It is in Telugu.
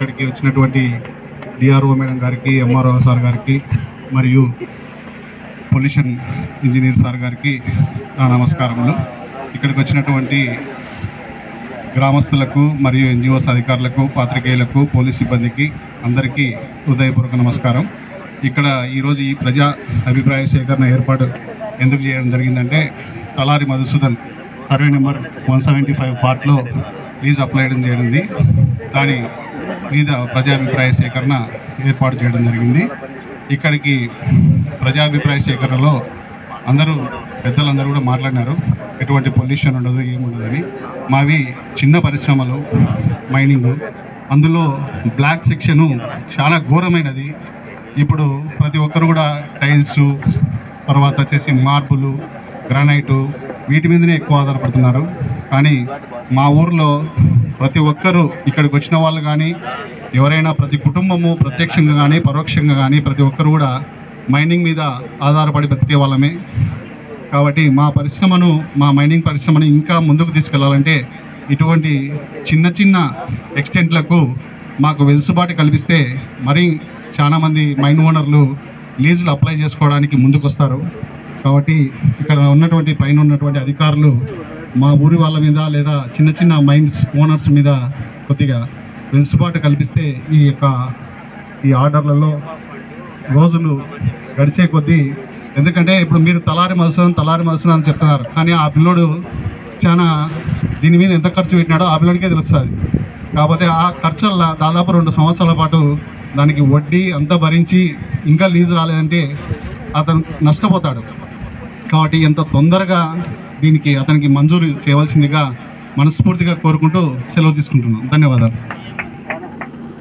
ఇక్కడికి వచ్చినటువంటి డిఆర్ఓ మేడం గారికి ఎంఆర్ఓ సార్ గారికి మరియు పొల్యూషన్ ఇంజనీర్ సార్ గారికి నా నమస్కారములు ఇక్కడికి వచ్చినటువంటి గ్రామస్తులకు మరియు ఎన్జిఓస్ అధికారులకు పాత్రికేయులకు పోలీస్ సిబ్బందికి అందరికీ హృదయపూర్వక నమస్కారం ఇక్కడ ఈరోజు ఈ ప్రజా అభిప్రాయ సేకరణ ఏర్పాటు ఎందుకు చేయడం జరిగిందంటే Talari Madhusudan survey number one seventy five పార్ట్లో లీజ్ అప్లై చేయడం దాని మీద ప్రజాభిప్రాయ సేకరణ ఏర్పాటు చేయడం జరిగింది ఇక్కడికి ప్రజాభిప్రాయ సేకరణలో అందరూ పెద్దలందరూ కూడా మాట్లాడినారు ఎటువంటి పొల్యూషన్ ఉండదు ఏముండదని మావి చిన్న పరిశ్రమలు మైనింగ్ అందులో బ్లాక్ సెక్షను చాలా ఘోరమైనది ఇప్పుడు ప్రతి ఒక్కరు కూడా టైల్స్ తర్వాత వచ్చేసి మార్బులు గ్రానైటు వీటి మీదనే ఎక్కువ ఆధారపడుతున్నారు కానీ మా ఊర్లో ప్రతి ఒక్కరూ ఇక్కడికి వచ్చిన వాళ్ళు కానీ ఎవరైనా ప్రతి కుటుంబము ప్రత్యక్షంగా కానీ పరోక్షంగా కానీ ప్రతి ఒక్కరు కూడా మైనింగ్ మీద ఆధారపడి బతికే వాళ్ళమే కాబట్టి మా పరిశ్రమను మా మైనింగ్ పరిశ్రమను ఇంకా ముందుకు తీసుకెళ్లాలంటే ఇటువంటి చిన్న చిన్న ఎక్స్టెంట్లకు మాకు వెలుసుబాటు కల్పిస్తే మరీ చాలామంది మైన్ ఓనర్లు లీజులు అప్లై చేసుకోవడానికి ముందుకు వస్తారు కాబట్టి ఇక్కడ ఉన్నటువంటి పైన ఉన్నటువంటి అధికారులు మా ఊరి వాళ్ళ మీద లేదా చిన్న చిన్న మైన్స్ ఓనర్స్ మీద కొద్దిగా వెలుసుబాటు కల్పిస్తే ఈ యొక్క ఈ ఆర్డర్లలో రోజులు గడిచే కొద్దీ ఎందుకంటే ఇప్పుడు మీరు తలారి మధుసూదన్ తలారి మధుసూదన్ అని చెప్తున్నారు కానీ ఆ పిల్లోడు చాలా దీని మీద ఎంత ఖర్చు పెట్టినాడో ఆ పిల్లోడికే తెలుస్తుంది కాకపోతే ఆ ఖర్చుల్లో దాదాపు రెండు సంవత్సరాల పాటు దానికి వడ్డీ అంతా భరించి ఇంకా లీజు రాలేదంటే అతను నష్టపోతాడు కాబట్టి ఎంత తొందరగా దీనికి అతనికి మంజూరు చేయవలసిందిగా మనస్ఫూర్తిగా కోరుకుంటూ సెలవు తీసుకుంటున్నాను ధన్యవాదాలు